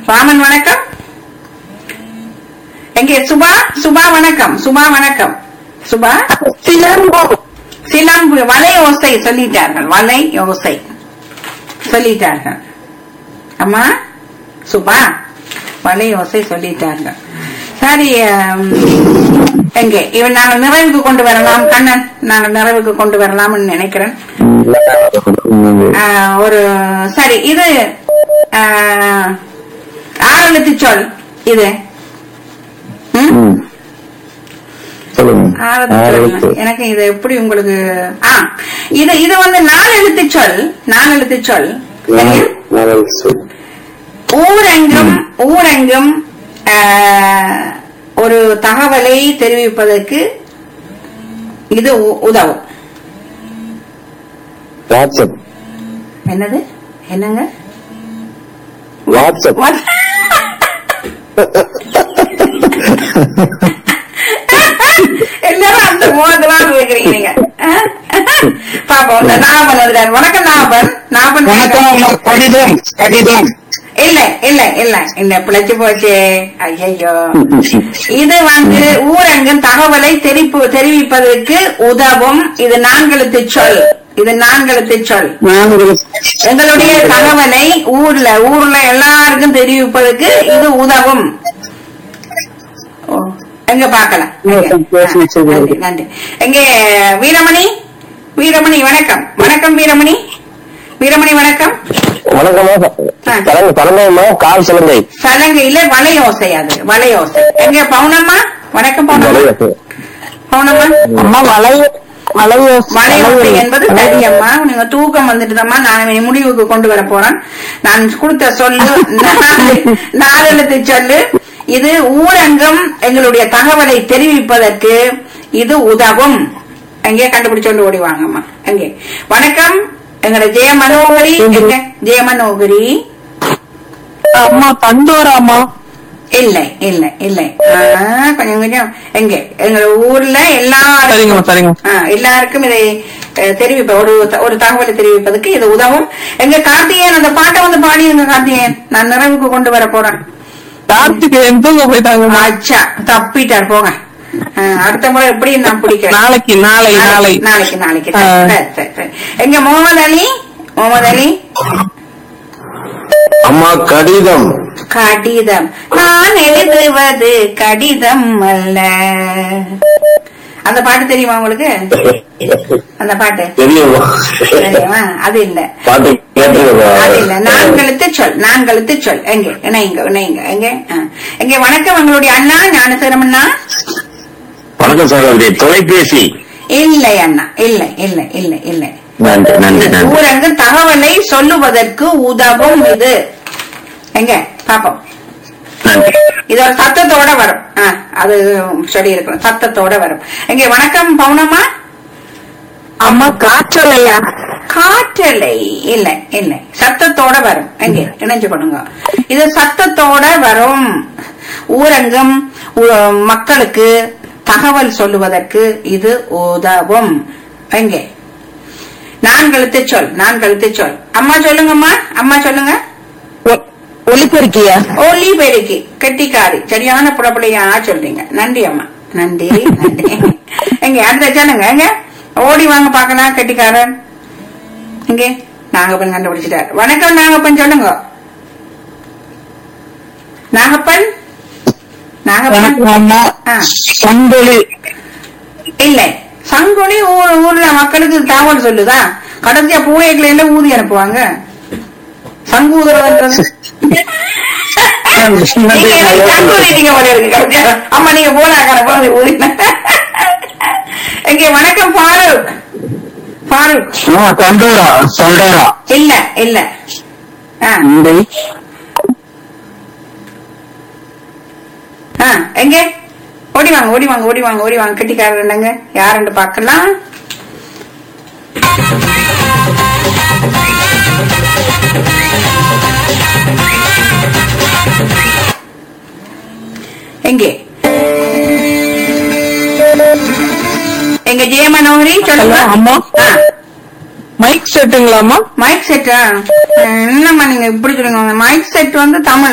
ராமன் வணக்கம் எங்கே சுபா சுபா வணக்கம் சுபா வணக்கம் சுபா சிலம்பு சிலம்பு வலை ஓசை சொல்லிட்டார்கள் வலை ஓசை சொல்லிட்டார்கள் அம்மா சுபா வலை ஓசை சொல்லிட்டார்கள் சரி ஆம், எங்கே இவன் நாங்கள் நிறைவுக்கு கொண்டு வரலாம் கண்ணன் நாங்கள் நிறைவுக்கு கொண்டு வரலாம்னு நினைக்கிறேன் ஆ, ஒரு சரி இது ஆ, ஆறு எழுத்து சொல் இது ம்? ம். சொல்லுங்க ஆறு ஆறு எழுத்து எழுத்து. சொல். எனக்கு இது எப்படி உங்களுக்கு ஆ இது இது வந்து நாலு எழுத்து சொல் நாலு எழுத்து சொல் சரியா? நாலு- நாலு எழுத்து. ஊரெங்கும் ஊரெங்கும் ஆ, ஒரு தகவலை தெரிவிப்பதற்கு இது உ- உதவும் வாட்ஸ்அப் என்னது என்னங்க வாட்ஸ்அப் What? எல்லாரும் அந்த முகத்தெல்லாம் கேக்குறீங்க நீங்க அஹ்? பாப்போம் இந்த நாபன் வந்துட்டார் வணக்கம் நாபன் நாபன் கடிதம் கடிதம் இல்ல இல்ல இல்ல இந்த பிழைச்சு போச்சு ஐயோ இது வந்து ஊரங்கும் தகவலை தெரிப்பு தெரிவிப்பதற்கு உதவும் இது நான்கெழுத்து சொல் இது நான்கெழுத்து சொல் எங்களுடைய தகவலை ஊர்ல ஊர்ல எல்லாருக்கும் தெரிவிப்பதற்கு இது உதவும் ஓ, எங்க பாக்கலாம் நன்றி நன்றி எங்க வீரமணி வீரமணி வணக்கம் வணக்கம் வீரமணி வீரமணி வணக்கம் வணக்கம்மா ஆ. சலங்கை சலங்கைமா கால் சலங்கை சலங்கையில வலையோசை அது வலையோசை எங்க பவுனம்மா வணக்கம் பவுனம்மா பவுனம்மா அம்மா வளைய வளைய வலையோசை என்பது சரியம்மா நீங்க தூக்கம் வந்துட்டுதம்மா நான் இனி முடிவுக்கு கொண்டு வர போறேன் நான் கொடுத்த சொல்லு நாலு நாலு எழுத்து சொல்லு இது ஊரங்கம் எங்களுடைய தகவலை தெரிவிப்பதற்கு இது உதவும் எங்கே கண்டுபிடிச்சோண்டு ஓடி வாங்கம்மா எங்கே வணக்கம் எங்களோட ஜெய மனோகரி எங்க ஜெய மனோகரி அம்மா தண்டோராமா இல்லை இல்லை இல்லை ஆ, கொஞ்சம் கொஞ்சம் எங்க எங்க ஊர்ல எல்லாரும் சரிங்கம்மா சரிங்க எல்லாருக்கும் இதை அஹ், தெரிவிப்ப ஒரு ஒரு தகவலை தெரிவிப்பதற்கு இது உதவும் எங்க கார்த்திகேயன் அந்த பாட்டை வந்து பாடிடுங்க கார்த்திகேயன் நான் நிறைவுக்கு கொண்டு வர போறேன் கார்த்திகேயன் தூங்க போயிட்டாங்கம்மா அச்சா தப்பிட்டார் போங்க அஹ், அடுத்த முறை எப்படி நான் பிடிக்கிறேன் நாளைக்கு நாளை நாளை நாளைக்கு நாளைக்கு ஆ. சரி, சரி, சரி. எங்க முகமது அலி முகமது அலி அம்மா கடிதம் கடிதம் நான் எழுதுவது கடிதம் அல்ல அந்த பாட்டு தெரியுமா உங்களுக்கு அந்த பாட்டு தெரியுமா தெரியுமா அது இல்ல பாட்டு அது இல்ல கேட்டுருக்கா நான்கழுத்து சொல் நான்கழுத்து சொல் எங்க இணைங்க இணைங்க எங்க ஆ. எங்க வணக்கம் உங்களுடைய அண்ணா ஞானசேரம் அண்ணா வணக்கம் சகோதரி தொலைபேசி இல்லை அண்ணா இல்லை இல்லை இல்லை இல்லை நன்றி நன்றி நன்றி ஊரங்கு தகவலை சொல்லுவதற்கு உதவும் இது எங்க பாப்போம் நன்றி இது ஒரு சத்தத்தோட வரும் ஆ, அது சொல்லி இருக்கணும் சத்தத்தோட வரும் எங்க வணக்கம் பவுனம்மா அம்மா காற்றலையா காற்றலை இல்ல இல்ல சத்தத்தோட வரும் எங்க இணைஞ்சு கொடுங்க இது சத்தத்தோட வரும் ஊரங்கம் ஊ- மக்களுக்கு தகவல் சொல்லுவதற்கு இது உதவும் எங்கே நான்கழுத்து சொல் நான்கழுத்து சொல் அம்மா சொல்லுங்கம்மா அம்மா சொல்லுங்க ஒளிபெருக்கியா ஒலி பெருக்கி கெட்டிக்காரி சரியான புறப்படையா சொல்றீங்க நன்றி அம்மா நன்றி நன்றி எங்க அடுத்த சொல்லுங்க எங்க ஓடி வாங்க பாக்கலாம் கெட்டிக்காரன் எங்க நாகப்பன் கண்டுபிடிச்சிட்டார் வணக்கம் நாகப்பன் சொல்லுங்க நாகப்பன் நாகப்பன் அம்மா ஆ. சங்கொலி இல்லை சங்கொலி ஊர் ஊர்ல மக்களுக்கு தகவல் சொல்லுதா கடைசியா பூவைகளை எல்லாம் ஊதி அனுப்புவாங்க சங்கூதுறதுன்றது நீங்க எனக்கு சங்கு ஊதிட்டீங்க போல இருக்கு கடைசியா. அம்மா நீங்க போனாக்கார போது ஊதின எங்க வணக்கம் ஃபாரூக் ஃபாரூக் தண்டோரா தண்டோரா இல்ல இல்ல ஆ, ஆ, எங்க ஓடி வாங்க ஓடி வாங்க ஓடி வாங்க ஓடி வாங்க கெட்டிக்காரர் என்னங்க யாருன்னு பார்க்கலாம் எங்கே எங்க ஜெய மனோகரி சொல்லுங்க Hello, அம்மா. ஆ, மைக் செட்டுங்களாம்மா மைக் செட்டா என்னம்மா நீங்க இப்படி சொல்லுங்க மைக் செட் வந்து தமிழ்